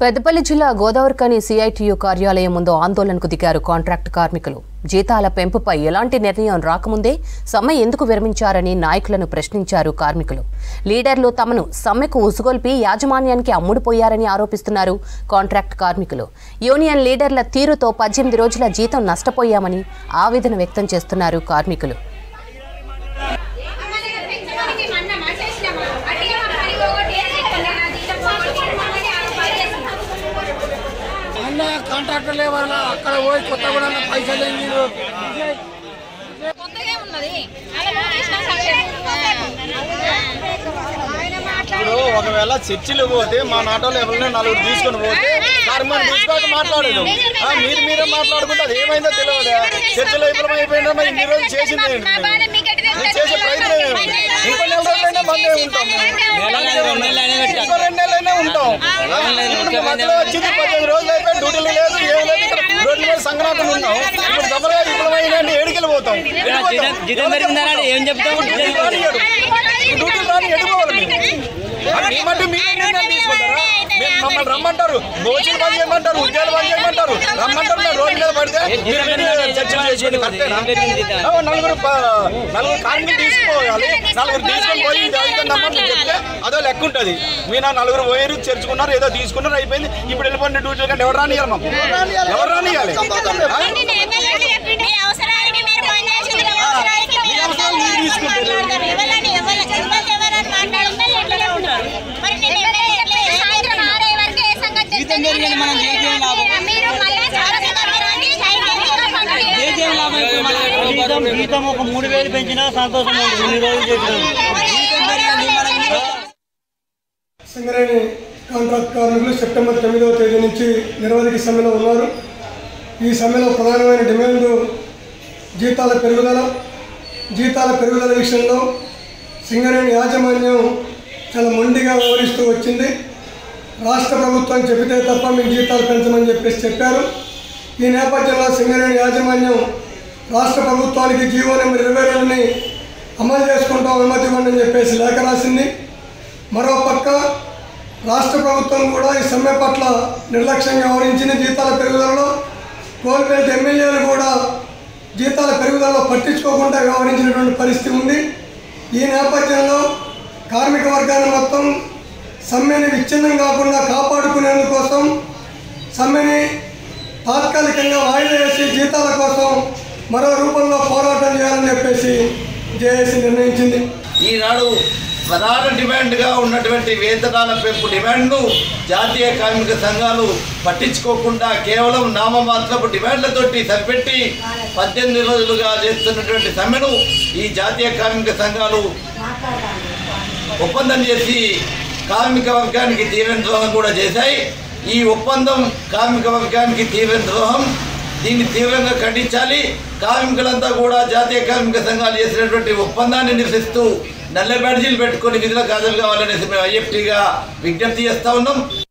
పెద్దపల్లి జిల్లా గోదావరికని సిఐటియు కార్యాలయం ముందు ఆందోళనకు దిగారు కాంట్రాక్ట్ కార్మికులు జీతాల పెంపుపై ఎలాంటి నిర్ణయం రాకముందే సమ్మె ఎందుకు విరమించారని నాయకులను ప్రశ్నించారు కార్మికులు లీడర్లు తమను సమ్మెకు ఉసుగొల్పి యాజమాన్యానికి అమ్ముడుపోయారని ఆరోపిస్తున్నారు కాంట్రాక్ట్ కార్మికులు యూనియన్ లీడర్ల తీరుతో పద్దెనిమిది రోజుల జీతం నష్టపోయామని ఆవేదన వ్యక్తం చేస్తున్నారు కార్మికులు అన్న కాంట్రాక్టర్ లేవాల అక్కడ పోయి కొత్తగూడ పైసలు ఏంది కొత్తగా ఉన్నది అలా లోకేష్ ఇప్పుడు ఒకవేళ చర్చిలు పోతే మా నాటోళ్ళు ఎవరైనా నలుగురు తీసుకొని పోతే సార్ మనం తీసుకోక మాట్లాడదు ఆ, మీరు మీరే మాట్లాడుకుంటే అది ఏమైందో తెలియదు చర్చిలో విఫలం అయిపోయిందో మరి ఇన్ని రోజులు చేసింది ఏంటి మేము? మేము చేసే ప్రయత్నం ఏమి? ఇంకో నెల రోజులైనా బందే ఉంటాం ఇంకో రెండు నెలలైనా ఉంటాం ఇప్పుడు మధ్యలో వచ్చింది పద్దెనిమిది రోజులు అయిపోయి డ్యూటీలు లేదు ఏం లేదు ఇక్కడ రోడ్ల మీద సంక్రాంతి ఉన్నాం ఇప్పుడు డబ్బులుగా విఫలమైంది అంటే ఏడికెళ్ళి పోతాం జీతం జీతం పెరిగిందని ఏం చెప్తాం డ్యూటీలు రానియరు. డ్యూటీలు రాని ఎడిపోవాలి మేము అది ఏమంటే మీరే నిర్ణయం తీసుకుంటారా మేము మమ్మల్ని రమ్మంటారు భోజనం బంద్ చేయమంటారు ఉద్యోగాలు బంద్ చేయమంటారు రమ్మంటారు మేము రోడ్డు మీద పడితే మీరు మీరు చర్చలు చేసుకుని కరెక్టేనా? ఆ, నలుగురు ప- నలుగురు కార్మికులు తీసుకోవాలి నలుగురు తీసుకొని పోయి ఇది అవుతుందమ్మా మీరు చెప్తే అదో లెక్క ఉంటుంది మీ నా నలుగురు పోయారు చేర్చుకున్నారు ఏదో తీసుకున్నారు అయిపోయింది ఇప్పుడు వెళ్ళిపోయిన డ్యూటీలు కంటే ఎవరు రానియాలి మాకు ఎవరు రానియాలి ఆ? మీ అవసరానికి మీరు పనిచేసింది మీ అవసరానికి మీ అవసరాలు మీరు తీసుకుంటారు. మాట్లాడతారు. ఎవరని ఎవరు ఎవరు ఎవరని మాట్లాడుకుంటే ఎట్లనే ఉంటారు. మరి నేను ఎమ్మెల్యే ఎట్లా సాయంత్రం ఆరే వరకు ఏ సంగతి జీతం పెరిగింది మనం చేసేం లాభం? మీరు మళ్ళీ చాలా సందర్భాలు రండి, స్ట్రైక్ చేసి పంపించండి. చేసేం లాభం ఇప్పుడు మన జీతం జీతం ఒక మూడు వేలు పెంచినా సంతోషం ఉంది ఇన్ని రోజులు చేసినాం జీతం పెరిగింది మనకి సింగరేణి కాంట్రాక్ట్ కార్మికులు సెప్టెంబర్ తొమ్మిదవ తేదీ నుంచి నిరవధిక సమ్మెలో ఉన్నారు ఈ సమ్మెలో ప్రధానమైన డిమాండ్ జీతాల పెరుగుదల జీతాల పెరుగుదల విషయంలో సింగరేణి యాజమాన్యం చాలా మొండిగా వ్యవహరిస్తూ వచ్చింది రాష్ట్ర ప్రభుత్వం చెబితే తప్ప మేము జీతాలు పెంచమని చెప్పేసి చెప్పారు ఈ నేపథ్యంలో సింగరేణి యాజమాన్యం రాష్ట్ర ప్రభుత్వానికి జీవో నెంబర్ ఇరవై రెండుని అమలు చేసుకుంటాం అనుమతి ఇవ్వండి అని చెప్పేసి లేఖ రాసింది మరోపక్క రాష్ట్ర ప్రభుత్వం కూడా ఈ సమ్మె పట్ల నిర్లక్ష్యంగా వ్యవహరించిన జీతాల పెరుగుదలలో కోల్పేట ఎమ్మెల్యేలు కూడా జీతాల పెరుగుదలలో పట్టించుకోకుండా వ్యవహరించినటువంటి పరిస్థితి ఉంది ఈ నేపథ్యంలో కార్మిక వర్గాన్ని మొత్తం సమ్మెని విచ్ఛిన్నం కాకుండా కాపాడుకునేందుకోసం సమ్మెని తాత్కాలికంగా వాయిదా వేసి జీతాల కోసం మరో రూపంలో పోరాటం చేయాలని చెప్పేసి జేఏసీ నిర్ణయించింది ఈనాడు ప్రధాన డిమాండ్గా ఉన్నటువంటి వేతనాల పెంపు డిమాండ్ను జాతీయ కార్మిక సంఘాలు పట్టించుకోకుండా కేవలం నామమాత్రపు డిమాండ్లతోటి సరిపెట్టి పద్దెనిమిది రోజులుగా చేస్తున్నటువంటి సమ్మెను ఈ జాతీయ కార్మిక సంఘాలు ఒప్పందం చేసి కార్మిక వర్గానికి తీవ్ర ద్రోహం కూడా చేశాయి ఈ ఒప్పందం కార్మిక వర్గానికి తీవ్ర ద్రోహం దీన్ని తీవ్రంగా ఖండించాలి కార్మికులంతా కూడా జాతీయ కార్మిక సంఘాలు చేసినటువంటి ఒప్పందాన్ని నిరసిస్తూ నల్ల బ్యాడ్జీలు పెట్టుకొని విధులకు హాజరు కావాలనేసి మేము ఐఎఫ్టీగా విజ్ఞప్తి చేస్తా ఉన్నాం